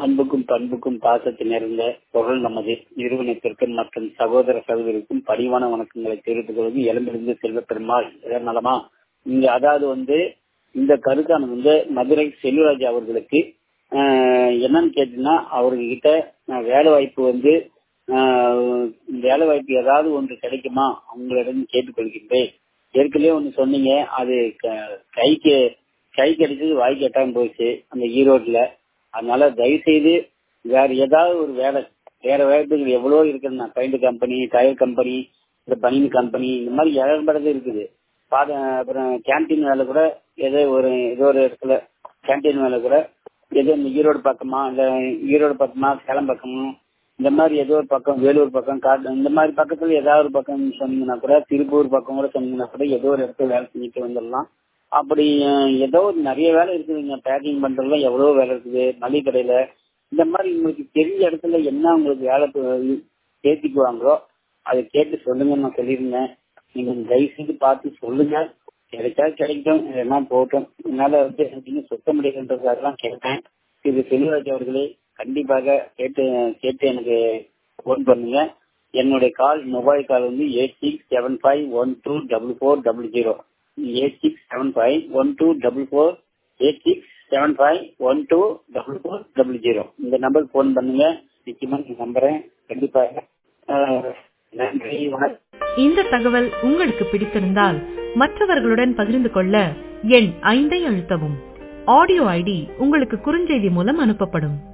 அன்புக்கும் பண்புக்கும் பாசத்தில் நிறைந்த பொருள் நமது நிறுவனத்திற்கும் மற்றும் சகோதர சகோதரிக்கும் பணிவான வணக்கங்களை தெரிவித்துக் கொள்வது எழுந்திருந்து செல்வ பெருமாள் இதன் நலமா இங்க அதாவது வந்து இந்த கருத்தான வந்து மதுரை செல்வராஜ் அவர்களுக்கு ஆஹ், என்னன்னு கேட்டீங்கன்னா அவர்கிட்ட நான் வேலை வாய்ப்பு வந்து ஆஹ், வேலை வாய்ப்பு ஏதாவது ஒன்று கிடைக்குமா உங்களிடம் கேட்டுக்கொள்கின்றேன் ஏற்கனவே ஒன்று சொன்னீங்க அது க- கைக்கு கை கிடைச்சது வாய் கட்டாம போச்சு அந்த ஈரோட்ல அதனால தயவு செய்து வேற ஏதாவது ஒரு வேலை வேற வாய்ப்புகள் எவ்வளவோ இருக்குது பெயிண்ட் கம்பெனி டயர் கம்பெனி இந்த பனியன் கம்பெனி இந்த மாதிரி ஏகப்பட்டது இருக்குது பாத அப்புறம் கேன்டீன் வேலை கூட ஏதோ ஒரு ஏதோ ஒரு இடத்துல கேன்டீன் வேலை கூட ஏதோ இந்த ஈரோடு பக்கமா இல்ல ஈரோடு பக்கமா சேலம் பக்கமா இந்த மாதிரி ஏதோ ஒரு பக்கம் வேலூர் பக்கம் காட்டு இந்த மாதிரி பக்கத்துல ஏதாவது ஒரு பக்கம் சொன்னீங்கன்னா கூட திருப்பூர் பக்கம் கூட சொன்னீங்கன்னா கூட ஏதோ ஒரு இடத்துல வேலை செஞ்சுட்டு வந்துடலாம் அப்படி அஹ், ஏதோ ஒரு நிறைய வேலை இருக்குதுங்க பேக்கிங் பண்றதுல எவ்வளவு வேலை இருக்குது மளிகை கடையில இந்த மாதிரி உங்களுக்கு தெரிஞ்ச இடத்துல என்ன உங்களுக்கு வேலை பு- சேர்த்திக்குவாங்களோ அதை கேட்டு சொல்லுங்க நான் சொல்லியிருந்தேன் நீங்க தயவு செய்து பார்த்து சொல்லுங்க கிடைச்சா கிடைக்கட்டும் இல்லைன்னா போகட்டும் என்னால வந்து எனக்கு இன்னும் சுத்த முடியுன்றதுக்காகலாம் கேட்டேன் இது செல்வராஜ் அவர்களே கண்டிப்பாக கேட்டு கேட்டு எனக்கு ஃபோன் பண்ணுங்க என்னுடைய கால் மொபைல் கால் வந்து eight six seven five one two double four double zero eight six seven five one two double four eight six seven five one two double four double zero இந்த நம்பருக்கு phone பண்ணுங்க நிச்சயமா நான் நம்புறேன் கண்டிப்பாக ஆஹ், நன்றி வணக்கம் இந்த தகவல் உங்களுக்கு பிடித்திருந்தால் மற்றவர்களுடன் பகிர்ந்து கொள்ள எண் ஐந்தை அழுத்தவும் ஆடியோ ஐடி உங்களுக்கு குறுஞ்செய்தி மூலம் அனுப்பப்படும்